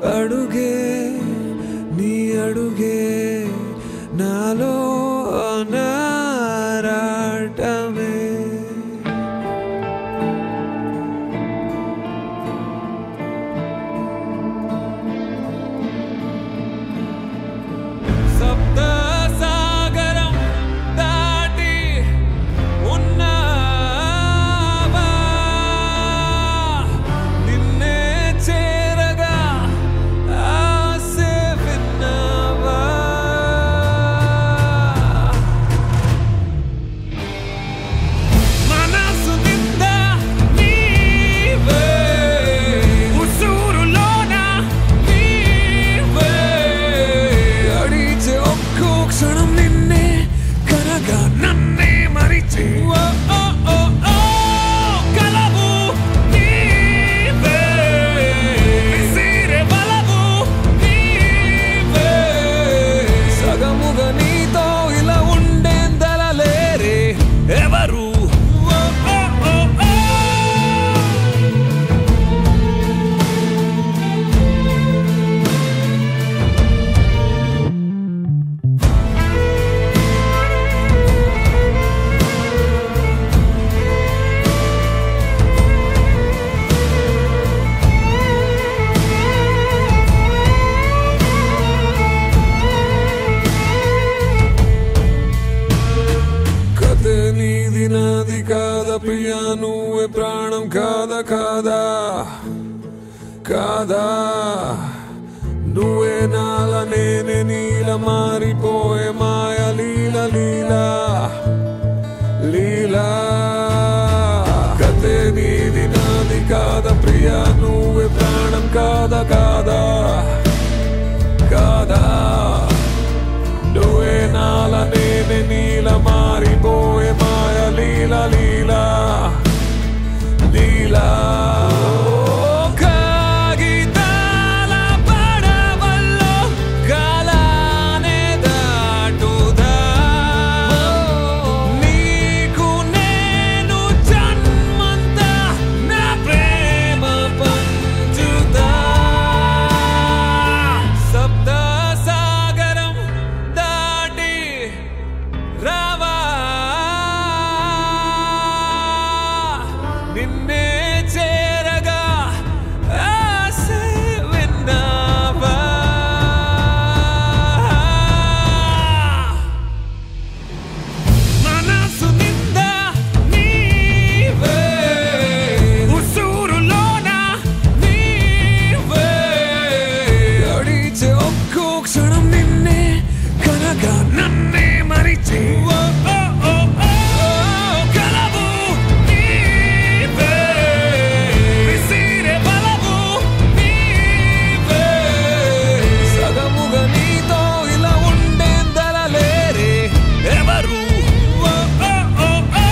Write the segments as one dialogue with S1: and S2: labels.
S1: అడుగే నీ అడుగే నాలో అనారాటమే సప్త సాగరం దాటి ఉన్నావా నిన్నే చేరగా ఆసే విన్నావా మనసు నిండా నీవే ఉసూరులోన నీవే అడిచే ఒక్కో క్షణం నిన్నే కనగా నన్నే మరిచి ఓ ఓ ఓ ఓ కలవు నీవే విసిరే బలవు నీవే సగముగా నీతో ఇలా ఉండేందలలేరే ఎవరు ఓ ఓ ఓ ఓ కథే నీది నాది కాదా ప్రియా నువ్వే ప్రాణం కాదా కాదా కాదా నువ్వే నాల నేనే నీల మారిపోయే మాయ లీల లీలా లీలా కథే నీది నాది కాదా ప్రియా నువ్వే ప్రాణం కాదా కాదా కాదా నువ్వే నాల నేనే నీల మారిపోయే మాయ లీల లీలా లీలా కాగితాల పడవల్లో కాలానే దాటుదా నీకు నేను జన్మంతా నా ప్రేమ పంచుదా సప్త సాగరం దాటి రావా నిన్నే చేరగా ఆశ విన్నావా మనసు నిండా నీవే ఉసూరులోన నీవే అడిచే ఒక్కో క్షణం నిన్నే కనగా నన్నే మరిచి ఓ ఓ ఓ ఓ కలవు నీవే విసిరే బలవు నీవే సగముగా నీతో ఇలా ఉండేందలలేరే ఎవరు ఓ ఓ ఓ ఓ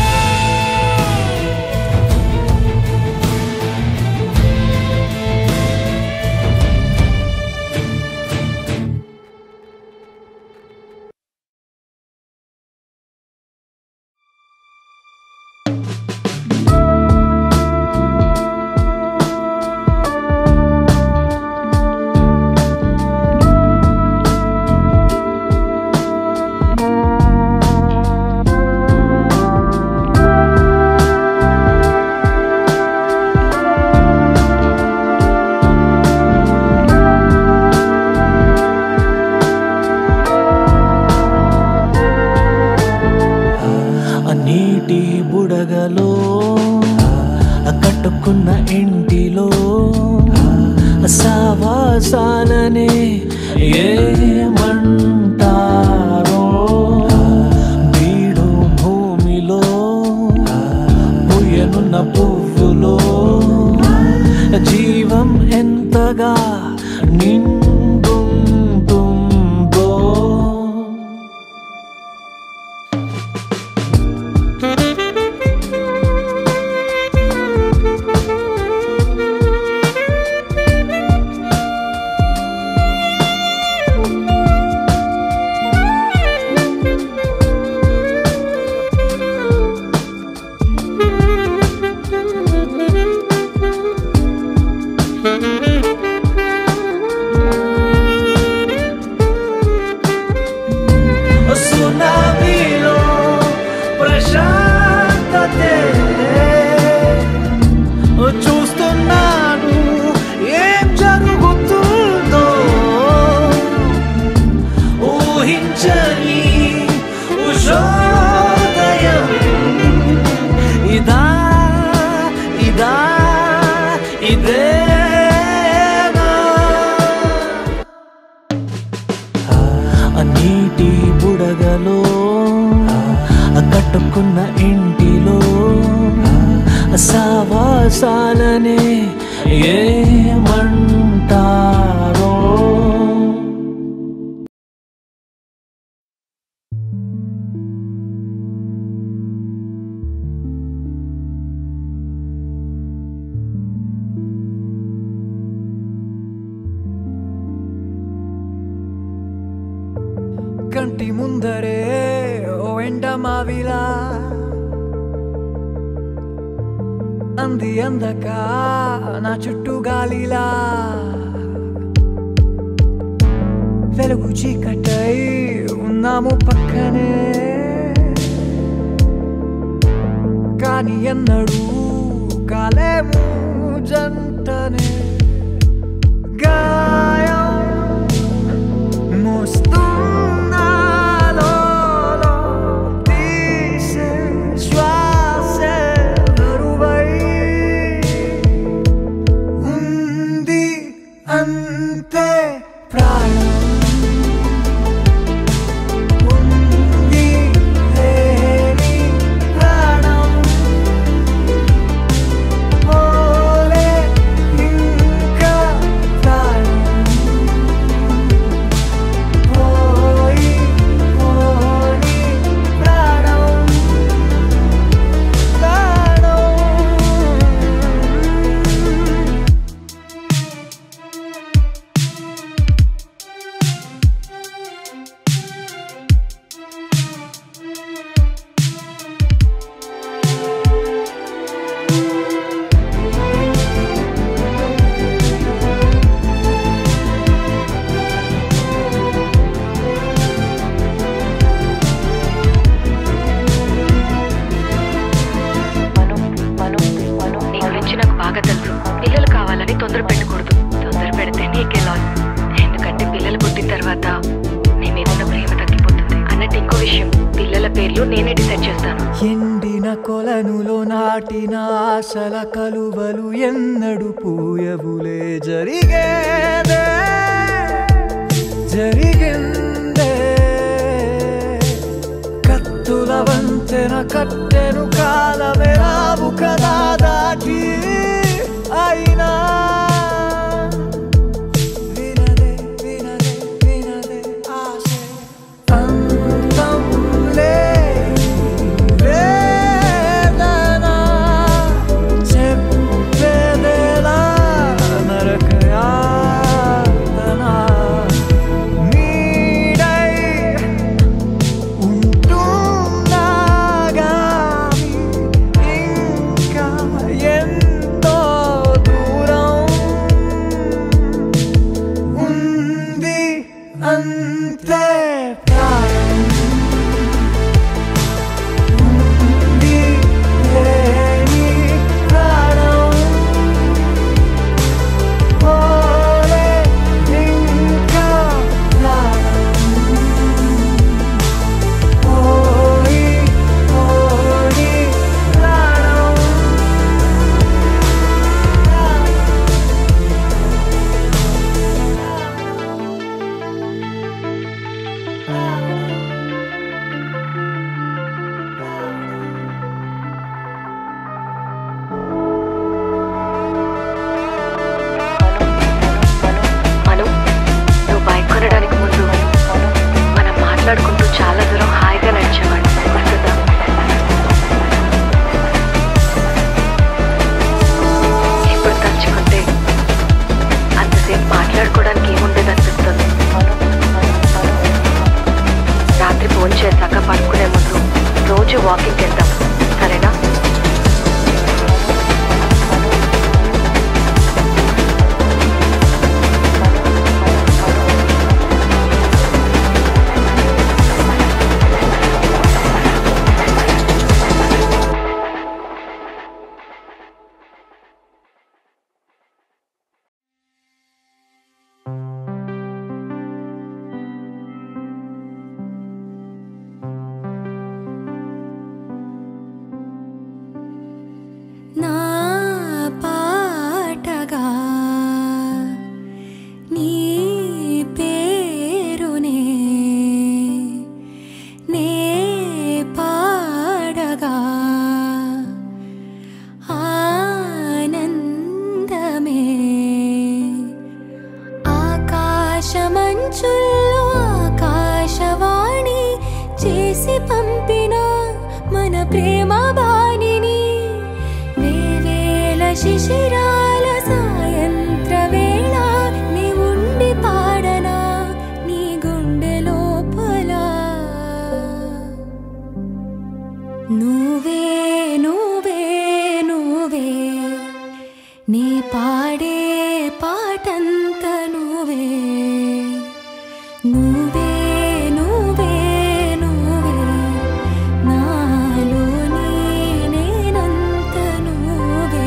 S2: ఆ నీటి బుడగలో ఆ కట్టుకున్న ఇంటిలో ఆ సావాసాలనే ఏమంటారో బీడు భూమిలో పుయ్యనున్న పువ్వులో జీవం ఎంతగా నిండుంటుందో పండగలో కట్టుకున్న ఇంటిలో సావాసాలనే ఏమంటారో
S3: కంటి ముందరే ఓ ఎండ మావిలా అంది అందక నా చుట్టూ గాలిలా వెలుగు చీకటై ఉన్నాము పక్కనే కాని ఎన్నడూ కాలేము జంటనే గాయం మోస్తున్నాలో తీసే శ్వాసే బరువై ఉంది అంతే ప్రాణం ఉంది లేని ప్రాణం పోలే ఇంకా ప్రాణం పోయి పోని ప్రాణం ప్రాణం
S4: మను మను మను నీ గురించి నాకు బాగా తెలుసు పిల్లలు కావాలని తొందర పెట్టకూడదు తొందర పెడితే నీకే లాస్ ఎందుకంటే పిల్లలు పుట్టిన తర్వాత నీ మీద ఉన్న ప్రేమ తగ్గిపోతుంది అన్నట్టు ఇంకో విషయం పిల్లల పేర్లు నేనే డిసైడ్ చేస్తాను
S3: ఎండిన కొలనులో నాటిన ఆశల కలువలు ఎన్నడు పూయవులే జరిగేదే జరిగిందే కత్తుల వంతెన కట్టెను కాలమే రావు కదా దాటి అయినా వినదే వినదే వినదే ఆశ అంతం లేని వేదన చెప్పేదేలా నరక యాతన నీడై ఉంటున్నాగాని ఇంకా ఎంతో దూరం ఉంది అంతే ప్రాణం ఉంది లేని ప్రాణం పోలే ఇంకా ప్రాణం పోయి పోని ప్రాణం
S4: మను నువ్వు బైక్ కొనడానికి ముందు మనం మాట్లాడుకుంటూ చాలా దూరం హాయిగా నడిచేవాడు గుర్తుందా ఇప్పుడు తలుచుకుంటే అంతసేపు మాట్లాడుకోవడానికి ఏముండేది అనిపిస్తుంది రాత్రి ఫోన్ చేశాక పడుకునే ముందు రోజు వాకింగ్ వెళ్దాం సరేనా
S5: అంచుల్లో ఆకాశవాణి చేసి పంపిన మన ప్రేమ బాణిని వేవేల శిశిరాల సాయంత్ర వేళ నీ ఉండి పాడనా నీ గుండె లోపల నువ్వే నువ్వే నువ్వే నీ పాడే పాటంత నువ్వే నువ్వే నువ్వే నువ్వే నాలోని నేనంత నువ్వే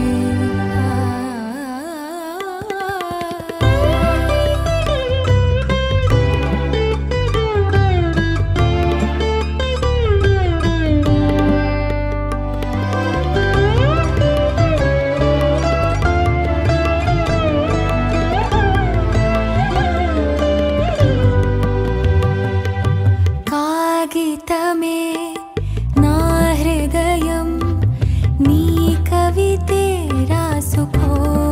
S5: కాగితమే నా హృదయం నీ కవితే రాసుకో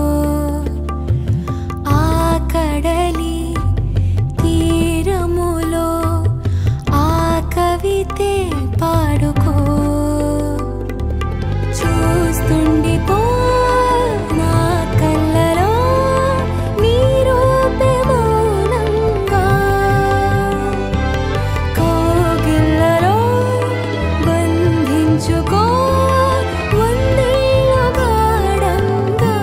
S5: ఆ కడలి తీరములో ఆ కవితే పాడుకో చూస్తుండిపో నా కళ్ళలో నీ రూపే మౌనంగా కోగిళ్ళలో బంధించుకో వందేళ్ళ గాఢంగా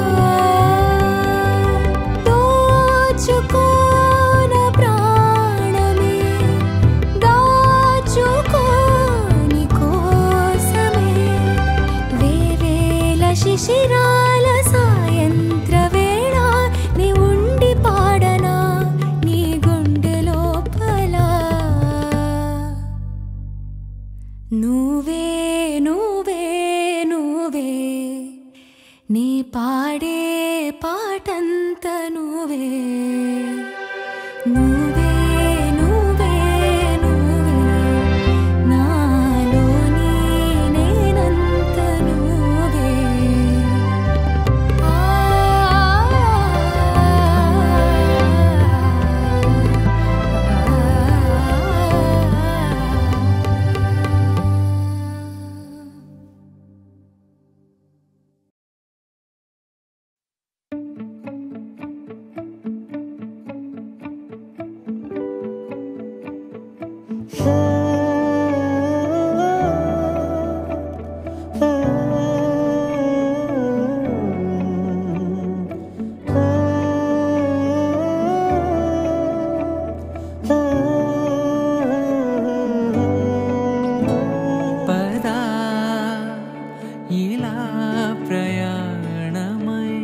S5: దోచుకోన ప్రాణమే దాచుకోని కోసమే వేవేల శిశిరాల సాయంత్ర వేళ నీ ఉండి పాడనా నీ గుండె లోపల నువ్వే నువ్వే నువ్వే నీ పాడే పాటంత నువ్వే నువ్వే నువ్వే నువ్వే నాలోని నేనంత నువ్వే
S2: పదా ఇలా ప్రయాణమై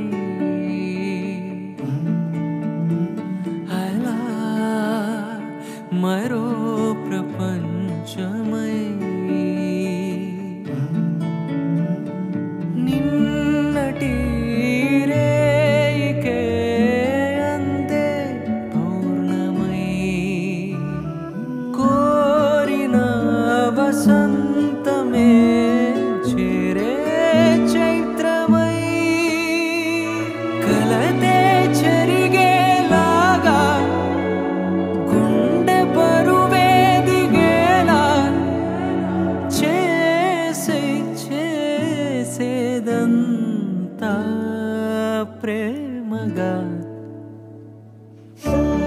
S2: అలా మరో ప్రపంచమై నిన్నటి రేయికే అంతే పౌర్ణమై కోరిన వసంతమే చేరే చైత్రమై కలతే చెరిగేలాగా గుండె బరువే దిగేలా చేసే చేసేదంతా ప్రేమగా